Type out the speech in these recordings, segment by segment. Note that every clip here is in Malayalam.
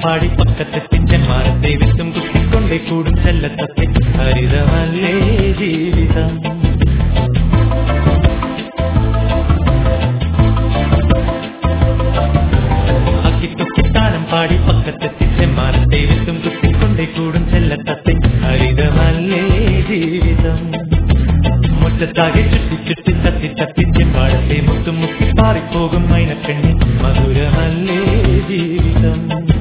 പാടി പക്കത്തെത്തി ചെമ്മാനത്തെ വിത്തും കുത്തിക്കൊണ്ടേ കൂടും ചെല്ലത്തത്തെ ഹരിതമല്ലേ ജീവിതം അക്കിത്തൊക്കിത്താനം പാടി പക്കത്തെത്തി ചെമ്മാനത്തെ വിത്തും കുത്തിക്കൊണ്ടേ കൂടും ചെല്ലത്തത്തെ ഹരിതമല്ലേ ജീവിതം മുറ്റത്താകെ ചുറ്റി ചുറ്റി തത്തി തത്തി ചെമ്പാടത്തെ മുത്തും മുത്തി പാറിപ്പോകും മൈനപ്പെണ്ണി മധുരമല്ലേ ജീവിതം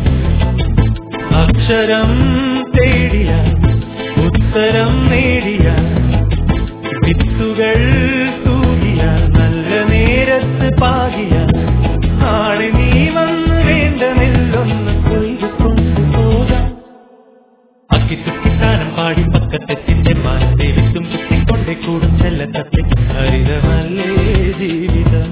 അക്ഷരം തേടിയ ഉത്തരം നേടിയ വിത്തുകൾ തൂകിയ നല്ല നേരത്ത് പാകിയ ആളെ നീ വന്ന് വേണ്ട നെല്ലൊന്ന് കൊയ്തു കൊണ്ടുപോകാം അക്കിത്തുക്കിത്താനം പാടി പക്കത്തെത്തിന്റെ മാനത്തെ വിത്തും കുത്തിക്കൊണ്ടേ കൂടും ചെല്ലത്തത്തെ ഹരിതമല്ലേ ജീവിതം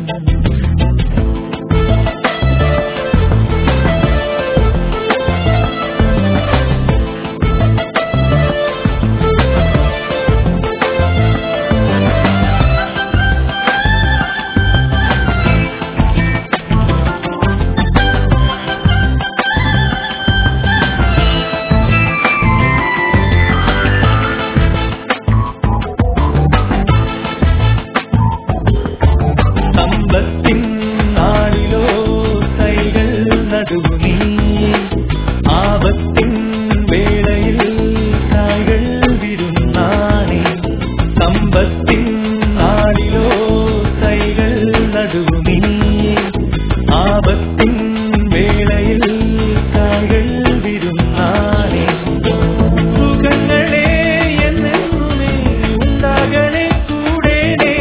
സമ്പത്തിൻ നാളിലോ കൈകൾ നടുവു നീ ആപത്തിൻ വേളയിൽ കായ്കൾ വിരുന്നാണേ സമ്പത്തിൻ നാളിലോ കൈകൾ നടുവു നീ ആപത്തിൻ വേളയിൽ കായ്കൾ വിരുന്നാണേ സുഖങ്ങളെ എന്നെന്നുമേ ഉണ്ടാകണേ കൂടേനേ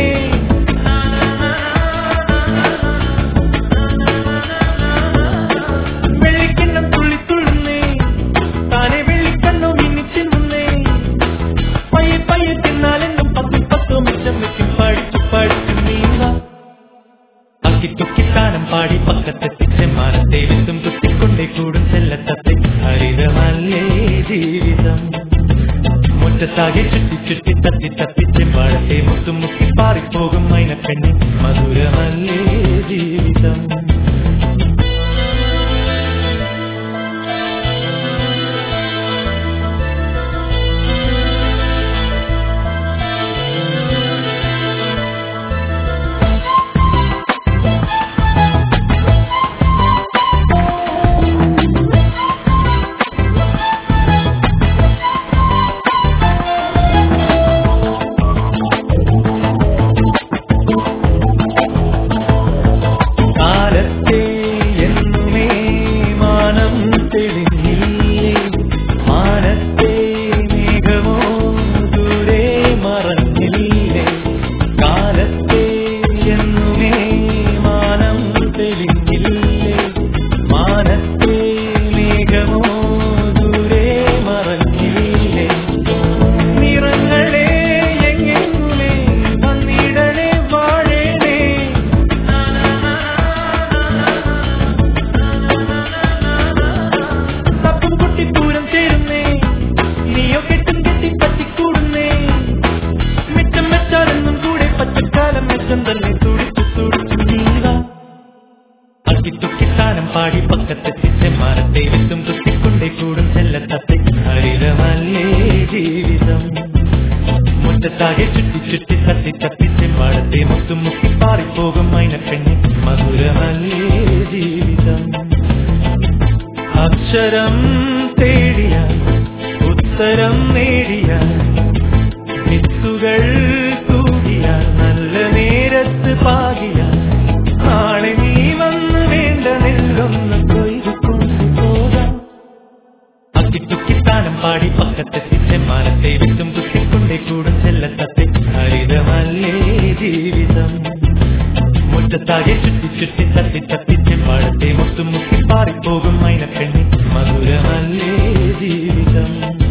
വെള്ളിക്കിണ്ണം തുള്ളിത്തുള്ളുന്നേ താനെ വെള്ളിക്കണ്ണു മിന്നിച്ചിന്നുന്നേ പയ്യെ പയ്യെ തിന്നാലെന്നും പത്ത് പത്തോ മിച്ചം വെക്കും പഠിച്ചു പഠിച്ചു നീങ്ങ അക്കിത്തൊക്കിത്താനം പാടി പക്കത്തെത്തി ചെമ്മാനത്തെ വിത്തും കുത്തിക്കൊണ്ടേ കൂടും ചെല്ലത്തത്തെ ഹരിതമല്ലേ ജീവിതം മുറ്റത്താകെ ചുറ്റി ചുറ്റി തത്തി തത്തി ചെമ്പാടത്തെ മുത്തും മുത്തി പാറിപ്പോകും മൈനപ്പെണ്ണി മധുരമല്ലേ ജീവിതം കാലത്തെ എന്നുമേ മാനം തെളിഞ്ഞില്ലേ മാനത്തെ മേഘമോ ദൂരെ മറഞ്ഞില്ലേ കാലത്തെ എന്നുമേ മാനം തെളിഞ്ഞില്ലേ മാനത്തെ മേഘമോ ദൂരെ മറഞ്ഞില്ലേ നിറങ്ങളെ എങ്ങെങ്ങുമേ വന്നിടണേ വാഴണേ തപ്പും കുട്ടി പൂരം ചേരുന്നേ നീയോ കെട്ടും കെട്ടി പറ്റിക്കൂടുന്നേ മിച്ചം വെച്ചാലെന്നും കൂടെ പച്ചക്കാലം മെച്ചം തന്നെ തുടിച്ചു തുടിച്ചു നീങ്ങ അക്കിത്തുക്കിത്താനം പാടി പക്കത്തെത്തി ചെമ്മാനത്തെ വിത്തും കുത്തിക്കൊണ്ടേ കൂടും ചെല്ലത്തത്തെ ഹരിതമല്ലേ ജീവിതം മുറ്റത്താകെ ചുറ്റി ചുറ്റി തത്തി തത്തി ചെമ്മാടത്തെ മുത്തും മുത്തി പാറിപ്പോകും മൈനപ്പെണ്ണി മധുരമല്ലേ ജീവിതം അക്ഷരം തേടിയ ഉത്തരം നേടിയ വിത്തുകൾ തൂകിയ നല്ല നേരത്ത് പാകിയ നാളെ നീ വന്ന് വേണ്ട നെല്ലൊന്ന് കൊയ്തു കൊണ്ടുപോകാം അക്കിത്തുക്കിത്താനം പാടി പക്കത്തെത്തി ചെമ്മാനത്തെ വിത്തും കുത്തിക്കൊണ്ടേ കൂടും ചെല്ലത്തത്തെ ഹരിതമല്ലേ ജീവിതം മുറ്റത്താകെ ചുറ്റി ചുറ്റി തത്തി തത്തി ചെമ്പാടത്തെ മുത്തും മുത്തി പാറിപ്പോകും മൈനപ്പെണ്ണി മധുരമല്ലേ ജീവിതം